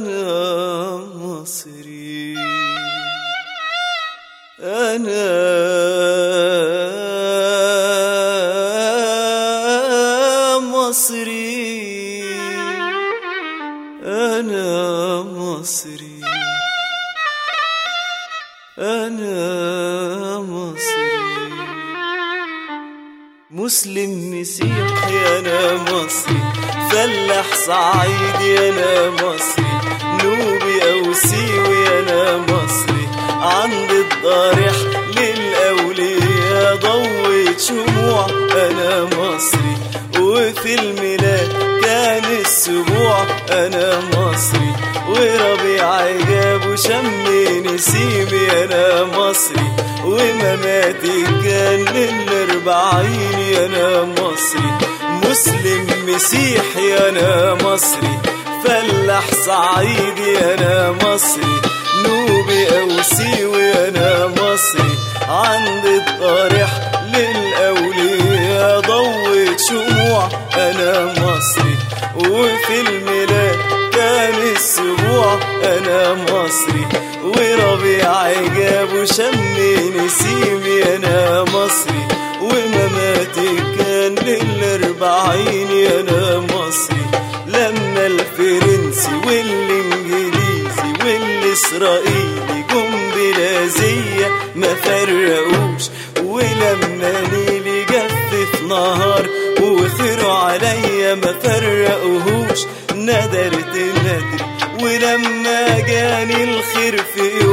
أنا مصري أنا مصري أنا مصري أنا مصري مسلم مسيحي أنا مصري فلاح صعيدي أنا مصري نوبي أو سيوي أنا مصري عند الضريح للأولياء ضويت شموع أنا مصري وفي الميلاد كان السبوع أنا مصري وربيع جاب وشم نسيمي أنا مصري ومماتي كان للأربعين أنا مصري مسلم مسيحي أنا مصري فلاح صعيدي أنا مصري نوبي أو سيوي أنا مصري عند الضريح للأولياء ضوت شموع أنا مصري وفي الميلاد كان السبوع أنا مصري وربيع جاب وشم نسيمي أنا مصري ومماتي كان للأربعين أنا مصري لما الفرنسي والإنجليزي والإسرائيلي جم بلازية ما فرقوش ولما نيلي جفف نهار وثروا عليا ما فرقوهوش ندرت الندر ولما جاني الخير في